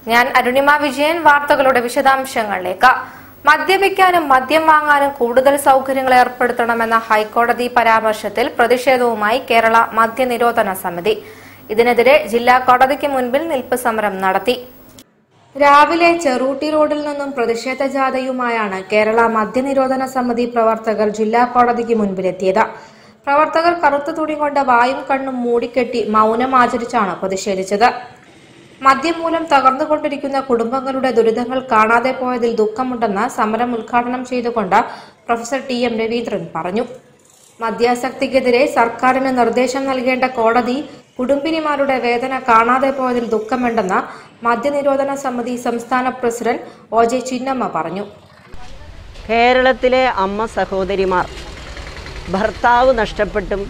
ഞാൻ അരുണിമ വിജയൻ വാർത്തകളുടെ വിശദാംശങ്ങളിലേക്ക് മദ്യപിക്കാനും മദ്യം വാങ്ങാനും കൂടുതൽ സൗകര്യങ്ങൾ ഏർപ്പെടുത്തണമെന്ന ഹൈക്കോടതി പരാമർശത്തിൽ പ്രതിഷേധവുമായി കേരള മദ്യനിരോധന സമിതി ഇതിനെതിരെ ജില്ലാ കോടതിക്ക് മുൻപിൽ നിൽപ്പ് സമരം നടത്തി രാവിലെ ചെറൂട്ടി റോഡിൽ നിന്നും പ്രതിഷേധ ജാഥയുമായാണ് കേരള മദ്യനിരോധന സമിതി പ്രവർത്തകർ ജില്ലാ കോടതിക്ക് മുൻപിലെത്തിയത് പ്രവർത്തകർ കറുത്ത തുണി കൊണ്ട് വായും കണ്ണും മൂടിക്കെട്ടി മൗനം ആചരിച്ചാണ് പ്രതിഷേധിച്ചത് മദ്യം മൂലം തകർന്നുകൊണ്ടിരിക്കുന്ന കുടുംബങ്ങളുടെ ദുരിതങ്ങൾ കാണാതെ പോയതിൽ ദുഃഖമുണ്ടെന്ന് സമരം ഉദ്ഘാടനം ചെയ്തുകൊണ്ട് പ്രൊഫസർ ടി എം രവീന്ദ്രൻ പറഞ്ഞു മദ്യാസക്തിക്കെതിരെ സർക്കാരിന് നിർദ്ദേശം നൽകേണ്ട കോടതി കുടുംബിനിമാരുടെ വേദന കാണാതെ പോയതിൽ ദുഃഖമുണ്ടെന്ന് മദ്യനിരോധന സമിതി സംസ്ഥാന പ്രസിഡന്റ് ഒ ജെ ചിന്നമ്മ പറഞ്ഞു കേരളത്തിലെ അമ്മ സഹോദരിമാർ ഭർത്താവ് നഷ്ടപ്പെട്ടും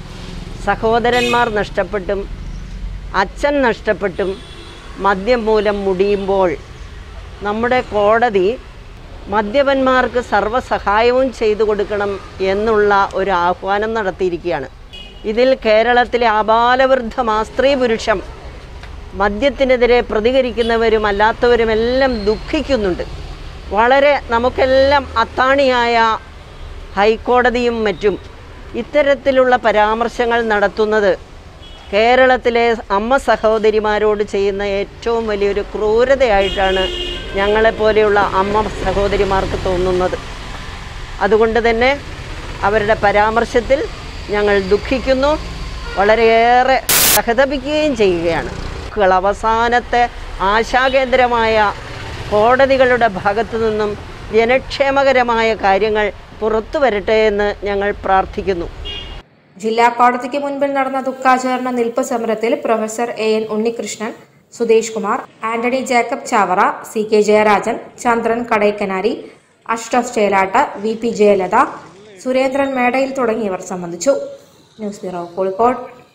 സഹോദരന്മാർ നഷ്ടപ്പെട്ടും അച്ഛൻ നഷ്ടപ്പെട്ടും മദ്യം മൂലം മുടിയുമ്പോൾ നമ്മുടെ കോടതി മദ്യപന്മാർക്ക് സർവ്വസഹായവും ചെയ്തു കൊടുക്കണം എന്നുള്ള ഒരു ആഹ്വാനം നടത്തിയിരിക്കുകയാണ് ഇതിൽ കേരളത്തിലെ ആബാലവൃദ്ധമാ സ്ത്രീ പുരുഷം മദ്യത്തിനെതിരെ പ്രതികരിക്കുന്നവരും അല്ലാത്തവരുമെല്ലാം ദുഃഖിക്കുന്നുണ്ട് വളരെ നമുക്കെല്ലാം അത്താണിയായ ഹൈക്കോടതിയും മറ്റും ഇത്തരത്തിലുള്ള പരാമർശങ്ങൾ നടത്തുന്നത് കേരളത്തിലെ അമ്മ സഹോദരിമാരോട് ചെയ്യുന്ന ഏറ്റവും വലിയൊരു ക്രൂരതയായിട്ടാണ് ഞങ്ങളെപ്പോലെയുള്ള അമ്മ സഹോദരിമാർക്ക് തോന്നുന്നത് അതുകൊണ്ട് തന്നെ അവരുടെ പരാമർശത്തിൽ ഞങ്ങൾ ദുഃഖിക്കുന്നു വളരെയേറെ സഹതപിക്കുകയും ചെയ്യുകയാണ് കൾ അവസാനത്തെ ആശാകേന്ദ്രമായ കോടതികളുടെ ഭാഗത്തു നിന്നും ജനക്ഷേമകരമായ കാര്യങ്ങൾ പുറത്തു വരട്ടെ എന്ന് ഞങ്ങൾ പ്രാർത്ഥിക്കുന്നു ജില്ലാ കോടതിക്ക് മുൻപിൽ നടന്ന ദുഃഖാചരണ നിൽപ്പ് സമരത്തിൽ professor A N Unnikrishnan Sudesh Kumar Antony Jacob Chavara C K Jayarajan Chandran Kadaykkanari Ashraf Chelat V P Jayalatha Surendran Medayil തുടങ്ങിയവർ സംബന്ധിച്ചു ന്യൂസ് ബ്യൂറോ കോഴിക്കോട്